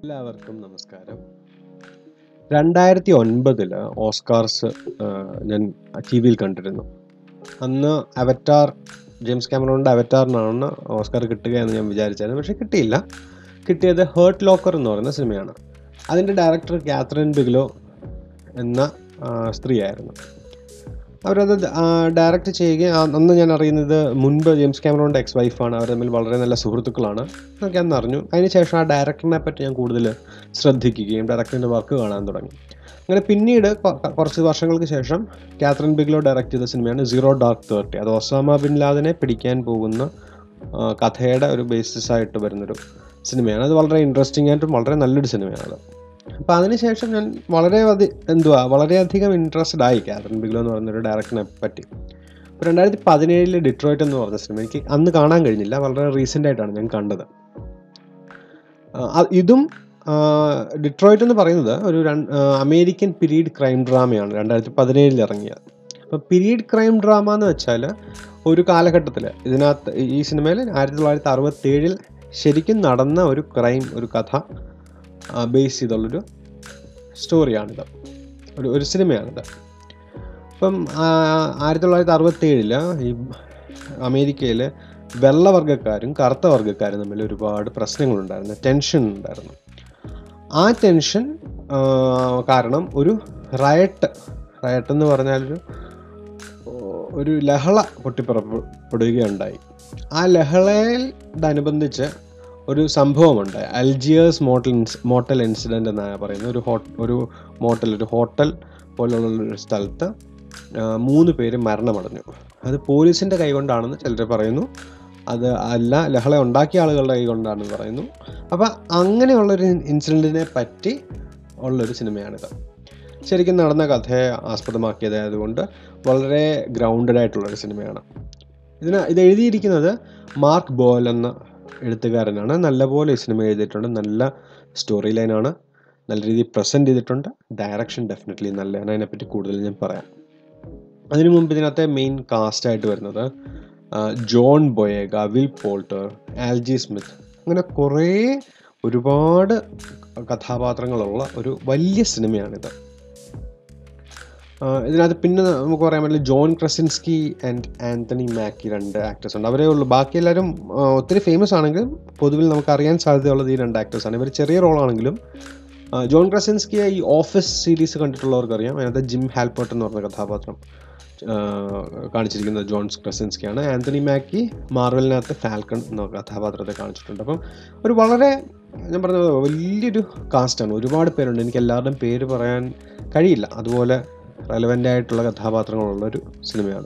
എല്ലാവർക്കും നമസ്കാരം രണ്ടായിരത്തി ഒൻപതില് ഓസ്കാർസ് ആ, ഞാൻ ടി വിയിൽ കണ്ടിരുന്നു അന്ന് അവറ്റാർ ജെയിംസ് ക്യാമറോണിൻ്റെ അവറ്റാറിനാണ് ഓസ്കാർ കിട്ടുക എന്ന് ഞാൻ വിചാരിച്ചായിരുന്നു പക്ഷെ കിട്ടിയില്ല കിട്ടിയത് ഹേർട്ട് ലോക്കർ എന്ന് പറയുന്ന സിനിമയാണ് അതിൻ്റെ ഡയറക്ടർ കാത്രിൻ ബിഗ്ലോ എന്ന ആ, സ്ത്രീയായിരുന്നു അവരത് ഡയറക്റ്റ് ചെയ്യുകയും ആ- അന്ന് ഞാൻ അറിയുന്നത് മുൻപ് ജെയിംസ് ക്യാമറോണിൻ്റെ എക്സ് വൈഫാണ് അവർ തമ്മിൽ വളരെ നല്ല സുഹൃത്തുക്കളാണ് എന്നൊക്കെ അന്ന് അറിഞ്ഞു അതിനുശേഷം ആ ഡയറക്ടറിനെ പറ്റി ഞാൻ കൂടുതൽ ശ്രദ്ധിക്കുകയും ഡയറക്ടറിൻ്റെ വർക്ക് കാണാൻ തുടങ്ങി അങ്ങനെ പിന്നീട് കൊ- കുറച്ച് വർഷങ്ങൾക്ക് ശേഷം കാത്രിൻ ബിഗ്ലോ ഡയറക്റ്റ് ചെയ്ത സിനിമയാണ് സീറോ ഡാർക്ക് തേർട്ടി അത് ഒസാമ ബിൻ ലാദനെ പിടിക്കാൻ പോകുന്ന ആ, കഥയുടെ ഒരു ബേസിസ് ആയിട്ട് വരുന്നൊരു സിനിമയാണ് അത് വളരെ ഇൻട്രസ്റ്റിംഗ് ആയിട്ടും വളരെ നല്ലൊരു സിനിമയാണ് അപ്പോൾ അതിനുശേഷം ഞാൻ വളരെ അധി എന്തുവാ വളരെയധികം ഇൻട്രസ്റ്റഡ് ആയി കാതറിൻ ബിഗ്ലോ എന്ന് പറയുന്ന ഒരു ഡയറക്ടറിനെ പറ്റി അപ്പോൾ രണ്ടായിരത്തി പതിനേഴിൽ ഡിട്രോയിറ്റ് എന്ന് പറഞ്ഞ സിനിമ എനിക്ക് അന്ന് കാണാൻ കഴിഞ്ഞില്ല വളരെ റീസെൻ്റ് ആയിട്ടാണ് ഞാൻ കണ്ടത് ആ, അ- ഇതും ആ, ഡിട്രോയിറ്റ് എന്ന് പറയുന്നത് ഒരു രൺ- ആ, അമേരിക്കൻ പീരീഡ് ക്രൈം ഡ്രാമയാണ് രണ്ടായിരത്തി പതിനേഴിൽ ഇറങ്ങിയത് അപ്പോൾ പീരീഡ് ക്രൈം ഡ്രാമ എന്ന് വെച്ചാൽ ഒരു കാലഘട്ടത്തിൽ ഇതിനകത്ത് ഈ സിനിമയിൽ ആയിരത്തി തൊള്ളായിരത്തി അറുപത്തി ഏഴിൽ ശരിക്കും നടന്ന ഒരു ക്രൈം ഒരു കഥ ബേസ് ചെയ്തുള്ളൊരു സ്റ്റോറിയാണിത് ഒരു ഒരു സിനിമയാണിത് ഇപ്പം ആ, ആയിരത്തി തൊള്ളായിരത്തി അറുപത്തി ഏഴില് ഈ അമേരിക്കയിൽ വെള്ളവർഗ്ഗക്കാരും കറുത്ത വർഗ്ഗക്കാരും തമ്മിൽ ഒരുപാട് പ്രശ്നങ്ങളുണ്ടായിരുന്നു ടെൻഷൻ ഉണ്ടായിരുന്നു ആ ടെൻഷൻ ആ, കാരണം ഒരു റയട്ട് റയട്ട് എന്ന് പറഞ്ഞാലൊരു ഒരു ലഹള പൊട്ടിപ്പുറപ്പെടുകയുണ്ടായി ആ ലഹളയോടനുബന്ധിച്ച് ഒരു സംഭവമുണ്ടായി അൽജിയേഴ്സ് മോട്ടൽ മോട്ടൽ ഇൻസിഡൻ്റ് എന്നാണ് പറയുന്നത് ഒരു ഹോ ഒരു മോട്ടൽ ഒരു ഹോട്ടൽ പോലുള്ള ഒരു സ്ഥലത്ത് ആ, മൂന്ന് പേര് മരണമടഞ്ഞു അത് പോലീസിൻ്റെ കൈകൊണ്ടാണെന്ന് ചിലർ പറയുന്നു അത് അല്ല ലഹള ഉണ്ടാക്കിയ ആളുകളുടെ കൈകൊണ്ടാണെന്ന് പറയുന്നു അപ്പം അങ്ങനെയുള്ളൊരു ഇൻസിഡൻറ്റിനെ പറ്റി ഉള്ളൊരു സിനിമയാണിത് ശരിക്കും നടന്ന കഥയെ ആസ്പദമാക്കിയതായതുകൊണ്ട് വളരെ ഗ്രൗണ്ടഡ് ആയിട്ടുള്ളൊരു സിനിമയാണ് ഇതിന് ഇത് എഴുതിയിരിക്കുന്നത് മാർക്ക് ബോൽ എന്ന എഴുത്തുകാരനാണ് നല്ലപോലെ ഈ സിനിമ എഴുതിയിട്ടുണ്ട് നല്ല സ്റ്റോറി ലൈനാണ് നല്ല രീതിയിൽ പ്രസൻറ്റ് ചെയ്തിട്ടുണ്ട് ഡയറക്ഷൻ ഡെഫിനറ്റ്ലി നല്ലതാണ് അതിനെപ്പറ്റി കൂടുതൽ ഞാൻ പറയാം അതിനു മുമ്പ് ഇതിനകത്തെ മെയിൻ കാസ്റ്റ് ആയിട്ട് വരുന്നത് ആ, John Boyega Will Poulter Algee Smith അങ്ങനെ കുറേ ഒരുപാട് കഥാപാത്രങ്ങളുള്ള ഒരു വലിയ സിനിമയാണിത് ആ, ഇതിനകത്ത് പിന്നെ നമുക്ക് പറയാൻ പറ്റില്ല ജോൺ ക്രസിൻസ്കി ആൻഡ് ആന്റണി മാക്കി രണ്ട് ആക്ടേഴ്സ് ഉണ്ട് അവരേ ഉള്ളൂ ബാക്കി എല്ലാവരും ആ, ഒത്തിരി ഫേമസ് ആണെങ്കിലും പൊതുവിൽ നമുക്ക് അറിയാൻ സാധ്യതയുള്ളത് ഈ രണ്ട് ആക്ടേഴ്സാണ് ഇവർ ചെറിയ റോളാണെങ്കിലും ആ, ജോൺ ക്രസിൻസ്കിയെ ഈ ഓഫീസ് സീരീസ് കണ്ടിട്ടുള്ളവർക്ക് അറിയാം അതിനകത്ത് ജിം ഹാൽപ്പർട്ട് എന്ന് പറഞ്ഞ കഥാപാത്രം ആ, കാണിച്ചിരിക്കുന്നത് ജോൺ ക്രസിൻസ്കിയാണ് ആന്റണി മാക്കി മാർവലിനകത്ത് ഫാൽക്കൺ എന്ന കഥാപാത്രത്തെ കാണിച്ചിട്ടുണ്ട് അപ്പം ഒരു വളരെ ഞാൻ പറഞ്ഞത് വലിയൊരു കാസ്റ്റാണ് ഒരുപാട് പേരുണ്ട് എനിക്ക് എല്ലാവരുടെയും പേര് പറയാൻ കഴിയില്ല അതുപോലെ റെലവൻ്റ് ആയിട്ടുള്ള കഥാപാത്രങ്ങളുള്ള ഒരു സിനിമയാണ്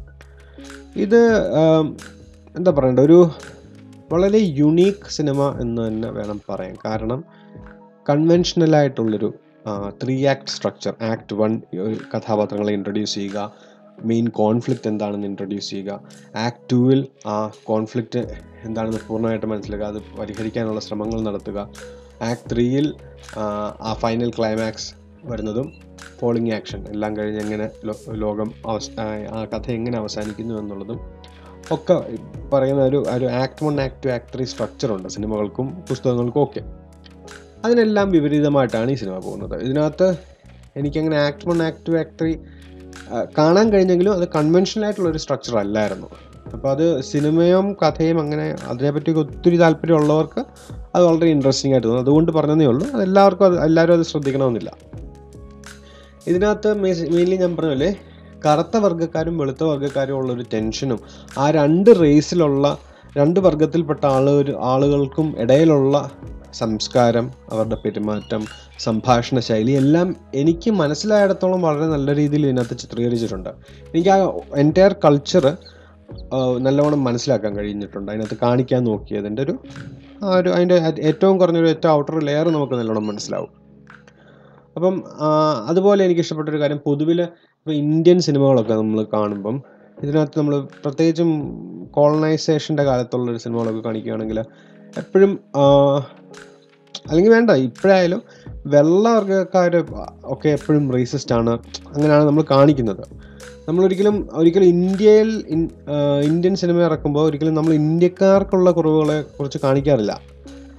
ഇത് ആം, എന്താ പറയണ്ട ഒരു വളരെ യുണീക്ക് സിനിമ എന്ന് തന്നെ വേണം പറയാൻ കാരണം കൺവെൻഷനൽ ആയിട്ടുള്ളൊരു three act structure act one ഒരു കഥാപാത്രങ്ങളെ ഇൻട്രൊഡ്യൂസ് ചെയ്യുക മെയിൻ കോൺഫ്ലിക്റ്റ് എന്താണെന്ന് ഇൻട്രൊഡ്യൂസ് ചെയ്യുക ആക്ട് ടൂവിൽ ആ കോൺഫ്ലിക്റ്റ് എന്താണെന്ന് പൂർണ്ണമായിട്ട് മനസ്സിലാക്കുക അത് പരിഹരിക്കാനുള്ള ശ്രമങ്ങൾ നടത്തുക ആക്ട് ത്രീയിൽ ആ ഫൈനൽ ക്ലൈമാക്സ് വരുന്നതും ഫോളിങ് ആക്ഷൻ എല്ലാം കഴിഞ്ഞ് എങ്ങനെ ലോ- ലോകം അവസ് ആ ആ കഥ എങ്ങനെ അവസാനിക്കുന്നു എന്നുള്ളതും ഒക്കെ പറയുന്ന ഒരു ഒരു act one act two act three സ്ട്രക്ചറുണ്ട് സിനിമകൾക്കും പുസ്തകങ്ങൾക്കും ഒക്കെ അതിനെല്ലാം വിപരീതമായിട്ടാണ് ഈ സിനിമ പോകുന്നത് ഇതിനകത്ത് എനിക്കങ്ങനെ act one act two act three കാണാൻ കഴിഞ്ഞെങ്കിലും അത് കൺവെൻഷനൽ ആയിട്ടുള്ള ഒരു സ്ട്രക്ചർ അല്ലായിരുന്നു അപ്പോൾ അത് സിനിമയും കഥയും അങ്ങനെ അതിനെപ്പറ്റി ഒത്തിരി താല്പര്യമുള്ളവർക്ക് അത് വളരെ ഇൻട്രസ്റ്റിംഗ് ആയിട്ട് തോന്നും അതുകൊണ്ട് പറഞ്ഞതേ ഉള്ളൂ അത് എല്ലാവർക്കും അത് എല്ലാവരും അത് ശ്രദ്ധിക്കണമെന്നില്ല ഇതിനകത്ത് മെയിൻലി ഞാൻ പറഞ്ഞല്ലേ കറുത്ത വർഗ്ഗക്കാരും വെളുത്ത വർഗ്ഗക്കാരും ഉള്ള ഒരു ടെൻഷനും ആ രണ്ട് റേസിലുള്ള രണ്ട് വർഗത്തിൽപ്പെട്ട ആളുകൾ ആളുകൾക്കും ഇടയിലുള്ള സംസ്കാരം അവരുടെ പെരുമാറ്റം സംഭാഷണ ശൈലി എല്ലാം എനിക്ക് മനസ്സിലായിടത്തോളം വളരെ നല്ല രീതിയിൽ ഇതിനകത്ത് ചിത്രീകരിച്ചിട്ടുണ്ട് എനിക്ക് ആ എൻറ്റയർ കൾച്ചർ നല്ലവണ്ണം മനസ്സിലാക്കാൻ കഴിഞ്ഞിട്ടുണ്ട് അതിനകത്ത് കാണിക്കാൻ നോക്കിയതിൻ്റെ ഒരു ആ ഒരു അതിൻ്റെ ഏറ്റവും കുറഞ്ഞൊരു ഏറ്റവും ഔട്ടർ ലെയർ നമുക്ക് നല്ലോണം മനസ്സിലാവും അപ്പം ആ, അതുപോലെ എനിക്ക് ഇഷ്ടപ്പെട്ടൊരു കാര്യം പൊതുവിൽ ഇപ്പോൾ ഇന്ത്യൻ സിനിമകളൊക്കെ നമ്മൾ കാണുമ്പം ഇതിനകത്ത് നമ്മൾ പ്രത്യേകിച്ചും കോളനൈസേഷൻ്റെ കാലത്തുള്ളൊരു സിനിമകളൊക്കെ കാണിക്കുകയാണെങ്കിൽ എപ്പോഴും ആ, അല്ലെങ്കിൽ വേണ്ട ഇപ്പോഴായാലും വെള്ളവർഗ്ഗക്കാർ ഒക്കെ എപ്പോഴും റേസിസ്റ്റ് ആണ് അങ്ങനെയാണ് നമ്മൾ കാണിക്കുന്നത് നമ്മളൊരിക്കലും ഒരിക്കലും ഇന്ത്യയിൽ ഇൻ- ആ, ഇന്ത്യൻ സിനിമ ഇറക്കുമ്പോൾ ഒരിക്കലും നമ്മൾ ഇന്ത്യക്കാർക്കുള്ള കുറവുകളെ കുറിച്ച് കാണിക്കാറില്ല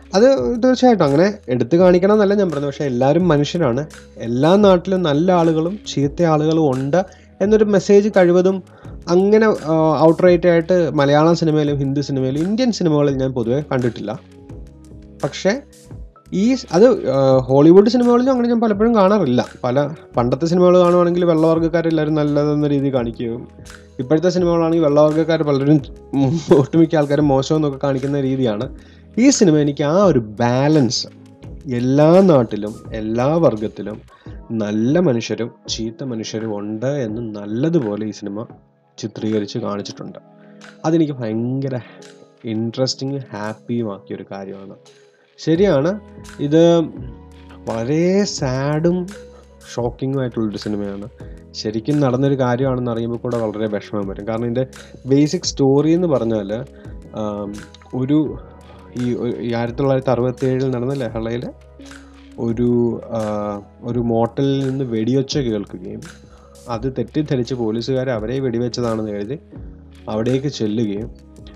അത് തീർച്ചയായിട്ടും അങ്ങനെ എടുത്തു കാണിക്കണം എന്നല്ല ഞാൻ പറഞ്ഞത് പക്ഷേ എല്ലാവരും മനുഷ്യരാണ് എല്ലാ നാട്ടിലും നല്ല ആളുകളും ചീത്ത ആളുകളും ഉണ്ട് എന്നൊരു മെസ്സേജ് കഴിവതും അങ്ങനെ ഔട്ട്റൈറ്റ് ആയിട്ട് മലയാളം സിനിമയിലും ഹിന്ദി സിനിമയിലും ഇന്ത്യൻ സിനിമകളിൽ ഞാൻ പൊതുവെ കണ്ടിട്ടില്ല പക്ഷേ ഈ അത് ആ, ഹോളിവുഡ് സിനിമകളിലും അങ്ങനെ ഞാൻ പലപ്പോഴും കാണാറില്ല പല പണ്ടത്തെ സിനിമകൾ കാണുവാണെങ്കിൽ വെള്ളവർഗ്ഗക്കാരെല്ലാവരും നല്ലതെന്ന രീതിയിൽ കാണിക്കുകയും ഇപ്പോഴത്തെ സിനിമകളാണെങ്കിൽ വെള്ളവർഗ്ഗക്കാർ പലരും ഉം, ഒട്ടുമിക്ക ആൾക്കാരും മോശമെന്നൊക്കെ കാണിക്കുന്ന രീതിയാണ് ഈ സിനിമ എനിക്ക് ആ ഒരു ബാലൻസ് എല്ലാ നാട്ടിലും എല്ലാ വർഗത്തിലും നല്ല മനുഷ്യരും ചീത്ത മനുഷ്യരും ഉണ്ട് എന്ന് നല്ലതുപോലെ ഈ സിനിമ ചിത്രീകരിച്ച് കാണിച്ചിട്ടുണ്ട് അതെനിക്ക് ഭയങ്കര ഇൻട്രസ്റ്റിംഗ് ഹാപ്പിയുമാക്കിയ ഒരു കാര്യമാണ് ശരിയാണ് ഇത് വളരെ സാഡും ഷോക്കിങ്ങും ആയിട്ടുള്ളൊരു സിനിമയാണ് ശരിക്കും നടന്നൊരു കാര്യമാണെന്ന് അറിയുമ്പോൾ കൂടെ വളരെ വിഷമം വരും കാരണം ഇതിൻ്റെ ബേസിക് സ്റ്റോറി എന്ന് പറഞ്ഞാൽ ആം, ഒരു ഈ ഒരു- ഈ ആയിരത്തി തൊള്ളായിരത്തി അറുപത്തി ഏഴിൽ നടന്ന ലഹളയിൽ ഒരു ആ, ഒരു മോട്ടലിൽ നിന്ന് വെടിയൊച്ച കേൾക്കുകയും അത് തെറ്റിദ്ധരിച്ച് പോലീസുകാർ അവരെ വെടിവെച്ചതാണെന്ന് കരുതി അവിടേക്ക് ചെല്ലുകയും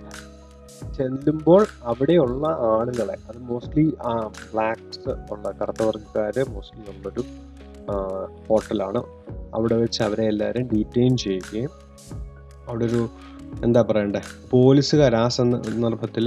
ചെല്ലുമ്പോൾ അവിടെയുള്ള ആളുകളെ അത് മോസ്റ്റ്ലി ബ്ലാക്സ് ഉള്ള കറുത്തവർഗക്കാർ മോസ്റ്റ്ലി ഉള്ളൊരു ആ, ഹോട്ടലാണ് അവിടെ വെച്ച് അവരെ എല്ലാവരും ഡീറ്റെയിൻ ചെയ്യുകയും അവിടെ ഒരു എന്താ പറയണ്ടേ പോലീസുകാർ ആ സന്ദർഭത്തിൽ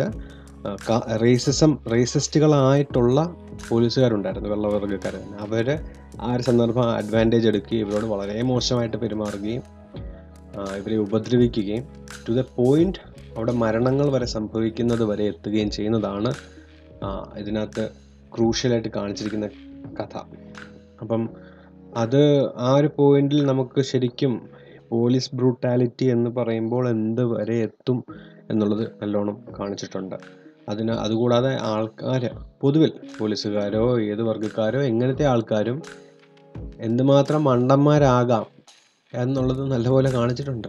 റേസിസം റേസിസ്റ്റുകളായിട്ടുള്ള പോലീസുകാരുണ്ടായിരുന്നു വെള്ളവർഗ്ഗക്കാർ തന്നെ അവർ ആ ഒരു സന്ദർഭം അഡ്വാൻറ്റേജ് എടുക്കുകയും ഇവരോട് വളരെ മോശമായിട്ട് പെരുമാറുകയും ആ, ഇവരെ ഉപദ്രവിക്കുകയും ടു ദ പോയിന്റ് അവിടെ മരണങ്ങൾ വരെ സംഭവിക്കുന്നത് വരെ എത്തുകയും ചെയ്യുന്നതാണ് ആ, ഇതിനകത്ത് ക്രൂഷ്യലായിട്ട് കാണിച്ചിരിക്കുന്ന കഥ അപ്പം അത് ആ ഒരു പോയിന്റിൽ നമുക്ക് ശരിക്കും പോലീസ് ബ്രൂട്ടാലിറ്റി എന്ന് പറയുമ്പോൾ എന്ത് വരെ എത്തും എന്നുള്ളത് നല്ലോണം കാണിച്ചിട്ടുണ്ട് അതിന് അതുകൂടാതെ ആൾക്കാർ പൊതുവിൽ പോലീസുകാരോ ഏത് വർഗ്ഗക്കാരോ എങ്ങനത്തെ ആൾക്കാരും എന്തുമാത്രം മണ്ടന്മാരാകാം എന്നുള്ളത് നല്ലപോലെ കാണിച്ചിട്ടുണ്ട്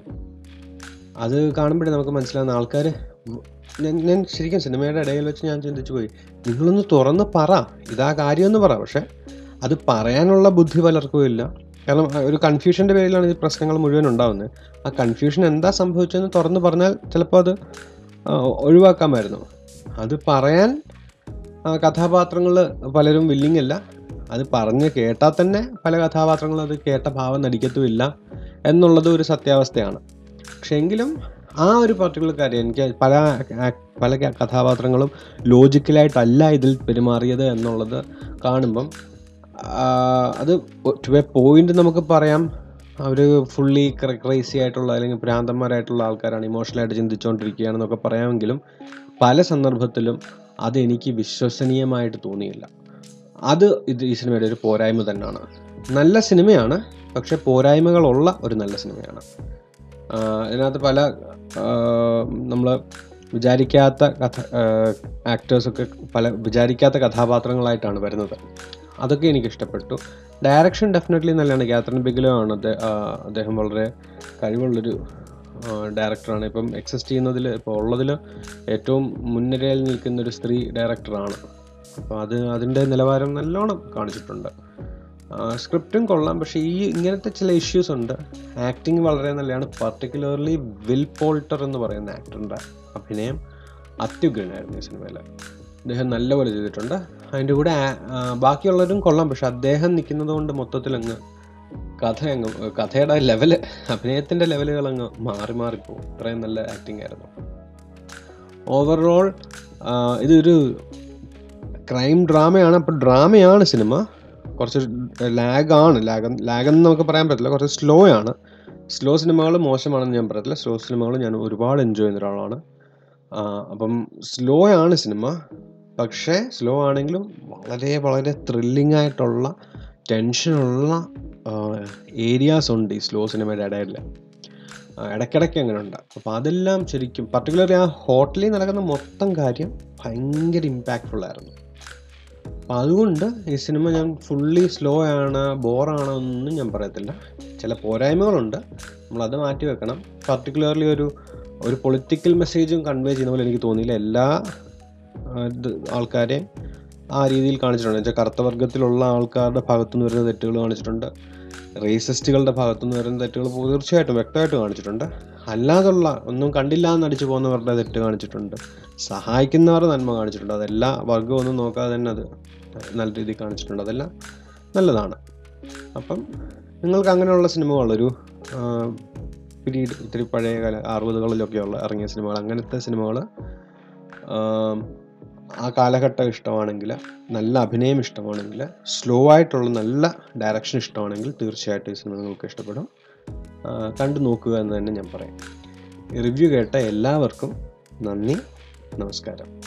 അത് കാണുമ്പോഴേ നമുക്ക് മനസ്സിലാവുന്ന ആൾക്കാർ ഞാൻ ഞാൻ ശരിക്കും സിനിമയുടെ ഇടയിൽ വെച്ച് ഞാൻ ചിന്തിച്ചു പോയി നിങ്ങളൊന്ന് തുറന്ന് പറ ഇതാ കാര്യമെന്ന് പറ പക്ഷെ അത് പറയാനുള്ള ബുദ്ധി പലർക്കും ഇല്ല കാരണം ആ ഒരു കൺഫ്യൂഷൻ്റെ പേരിലാണ് ഈ പ്രശ്നങ്ങൾ മുഴുവൻ ഉണ്ടാവുന്നത് ആ കൺഫ്യൂഷൻ എന്താ സംഭവിച്ചതെന്ന് തുറന്ന് പറഞ്ഞാൽ ചിലപ്പോൾ അത് ആ, ഒഴിവാക്കാമായിരുന്നു അത് പറയാൻ കഥാപാത്രങ്ങൾ പലരും വില്ലിങ് അല്ല അത് പറഞ്ഞ് കേട്ടാൽ തന്നെ പല കഥാപാത്രങ്ങളും അത് കേട്ട ഭാവം നടിക്കത്തുമില്ല എന്നുള്ളത് ഒരു സത്യാവസ്ഥയാണ് പക്ഷെ എങ്കിലും ആ ഒരു പർട്ടിക്കുലർ കാര്യം എനിക്ക് പല ആക്- പല ക- കഥാപാത്രങ്ങളും ലോജിക്കലായിട്ടല്ല ഇതിൽ പെരുമാറിയത് എന്നുള്ളത് കാണുമ്പം ആ, അത് ടു എ പോയിന്റ് നമുക്ക് പറയാം അവർ ഫുള്ളി ക്രേസി ആയിട്ടുള്ള അല്ലെങ്കിൽ ഭ്രാന്തന്മാരായിട്ടുള്ള ആൾക്കാരാണ് ഇമോഷണലായിട്ട് ചിന്തിച്ചുകൊണ്ടിരിക്കുകയാണെന്നൊക്കെ പറയാമെങ്കിലും പല സന്ദർഭത്തിലും അത് എനിക്ക് വിശ്വസനീയമായിട്ട് തോന്നിയില്ല അത് ഇത് ഈ സിനിമയുടെ ഒരു പോരായ്മ തന്നെയാണ് നല്ല സിനിമയാണ് പക്ഷെ പോരായ്മകളുള്ള ഒരു നല്ല സിനിമയാണ് ആ, ഇതിനകത്ത് പല നമ്മൾ വിചാരിക്കാത്ത കഥ ആക്ടേഴ്സൊക്കെ പല വിചാരിക്കാത്ത കഥാപാത്രങ്ങളായിട്ടാണ് വരുന്നത് അതൊക്കെ എനിക്ക് ഇഷ്ടപ്പെട്ടു ഡയറക്ഷൻ ഡെഫിനറ്റ്ലി നല്ലതാണ് കാത്രൻ ബിഗിലോ ആണ് അദ്ദേഹം ആ, അദ്ദേഹം വളരെ കഴിവുള്ളൊരു ഡയറക്ടറാണ് ഇപ്പം എക്സിസ്റ്റ് ചെയ്യുന്നതിൽ ഇപ്പോൾ ഉള്ളതിൽ ഏറ്റവും മുൻനിരയിൽ നിൽക്കുന്ന ഒരു സ്ത്രീ ഡയറക്ടറാണ് അപ്പോൾ അത് അതിൻ്റെ നിലവാരം നല്ലോണം കാണിച്ചിട്ടുണ്ട് സ്ക്രിപ്റ്റും കൊള്ളാം പക്ഷേ ഈ ഇങ്ങനത്തെ ചില ഇഷ്യൂസ് ഉണ്ട് ആക്ടിങ് വളരെ നല്ലതാണ് പർട്ടിക്കുലർലി വിൽ പോൾട്ടർ എന്ന് പറയുന്ന ആക്ടറിൻ്റെ അഭിനയം അത്യുഗ്രനായിരുന്നു ഈ സിനിമയിൽ അദ്ദേഹം നല്ലപോലെ ചെയ്തിട്ടുണ്ട് അതിൻ്റെ കൂടെ ആ- ആ, ബാക്കിയുള്ളവരും കൊള്ളാം പക്ഷെ അദ്ദേഹം നിൽക്കുന്നത് കൊണ്ട് മൊത്തത്തിൽ അങ്ങ് കഥ അങ്ങ് കഥയുടെ ലെവല് അഭിനയത്തിൻ്റെ ലെവലുകൾ അങ്ങ് മാറി മാറിപ്പോകും അത്രയും നല്ല ആക്ടിങ് ആയിരുന്നു ഓവറോൾ ഇതൊരു ക്രൈം ഡ്രാമയാണ് അപ്പോൾ ഡ്രാമയാണ് സിനിമ കുറച്ച് ലാഗാണ് ലാഗ് ലാഗെന്ന് നമുക്ക് പറയാൻ പറ്റില്ല കുറച്ച് സ്ലോ ആണ് സ്ലോ സിനിമകൾ മോശമാണെന്ന് ഞാൻ പറയത്തില്ല സ്ലോ സിനിമകൾ ഞാൻ ഒരുപാട് എൻജോയ് ചെയ്യുന്ന ഒരാളാണ് ആ, അപ്പം സ്ലോ ആണ് സിനിമ പക്ഷേ സ്ലോ ആണെങ്കിലും വളരെ വളരെ ത്രില്ലിംഗ് ആയിട്ടുള്ള ടെൻഷനുള്ള ഏരിയാസ് ഉണ്ട് ഈ സ്ലോ സിനിമയുടെ ഇടയിൽ ആ, ഇടയ്ക്കിടയ്ക്ക് അങ്ങനെ ഉണ്ട് അപ്പോൾ അതെല്ലാം ശരിക്കും പർട്ടിക്കുലർലി ആ ഹോട്ടലിൽ നടക്കുന്ന മൊത്തം കാര്യം ഭയങ്കര ഇമ്പാക്റ്റ്ഫുൾ ആയിരുന്നു അപ്പം അതുകൊണ്ട് ഈ സിനിമ ഞാൻ ഫുള്ളി സ്ലോ ആണ് ബോറാണോ എന്നൊന്നും ഞാൻ പറയത്തില്ല ചില പോരായ്മകളുണ്ട് നമ്മളത് മാറ്റി വെക്കണം പർട്ടിക്കുലർലി ഒരു ഒരു പൊളിറ്റിക്കൽ മെസ്സേജും കൺവേ ചെയ്യുന്ന പോലെ എനിക്ക് തോന്നിയില്ല എല്ലാ ആ, ഇത് ആൾക്കാരെയും ആ രീതിയിൽ കാണിച്ചിട്ടുണ്ട് വെച്ചാൽ കറുത്ത വർഗ്ഗത്തിലുള്ള ആൾക്കാരുടെ ഭാഗത്തുനിന്ന് വരുന്ന തെറ്റുകൾ കാണിച്ചിട്ടുണ്ട് റേസിസ്റ്റുകളുടെ ഭാഗത്തുനിന്ന് വരുന്ന തെറ്റുകൾ തീർച്ചയായിട്ടും വ്യക്തമായിട്ട് കാണിച്ചിട്ടുണ്ട് അല്ലാതുള്ള ഒന്നും കണ്ടില്ല എന്ന് അടിച്ചു പോകുന്നവരുടെ തെറ്റ് കാണിച്ചിട്ടുണ്ട് സഹായിക്കുന്നവർ നന്മ കാണിച്ചിട്ടുണ്ട് അതെല്ലാ വർഗവും ഒന്നും നോക്കാതെ തന്നെ അത് നല്ല രീതിയിൽ കാണിച്ചിട്ടുണ്ട് അതെല്ലാം നല്ലതാണ് അപ്പം നിങ്ങൾക്ക് അങ്ങനെയുള്ള സിനിമകൾ ഒരു പിരീഡ് ഇത്തിരി പഴയ കാല അറുപതുകളിലൊക്കെയുള്ള ഇറങ്ങിയ സിനിമകൾ അങ്ങനത്തെ സിനിമകൾ ആ കാലഘട്ടം ഇഷ്ടമാണെങ്കിൽ നല്ല അഭിനയം ഇഷ്ടമാണെങ്കിൽ സ്ലോ ആയിട്ടുള്ള നല്ല ഡയറക്ഷൻ ഇഷ്ടമാണെങ്കിൽ തീർച്ചയായിട്ടും ഈ സിനിമ നിങ്ങൾക്ക് ഇഷ്ടപ്പെടും ആ, കണ്ടു നോക്കുക എന്ന് തന്നെ ഞാൻ പറയാം റിവ്യൂ കേട്ട എല്ലാവർക്കും നന്ദി നമസ്കാരം